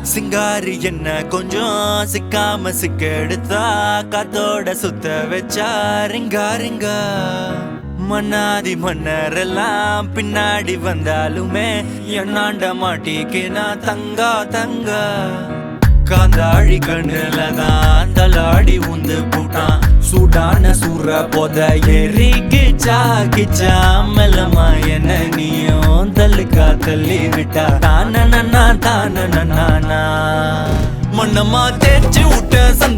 சிங்காரி என்ன கொஞ்சம் சிக்காம சிக்க எடுத்தா காத்தோட சுத்த வச்சா ரிங்கா ரிங்கா மன்னாதி மன்னர் எல்லாம் பின்னாடி வந்தாலுமே என்னாண்ட மாட்டிக்கினா தங்கா தங்கா காந்தாழி கண்ணுல தான் தலாடி உந்து போட்டான் சூடான சூற போத ஏறி கிச்சா கிச்சா மெல்லமா என்ன நீயும் தள்ளுக்கா தள்ளி விட்டா தான நன்னா தான நன்னா மண்ணமா தேய்ச்சி விட்ட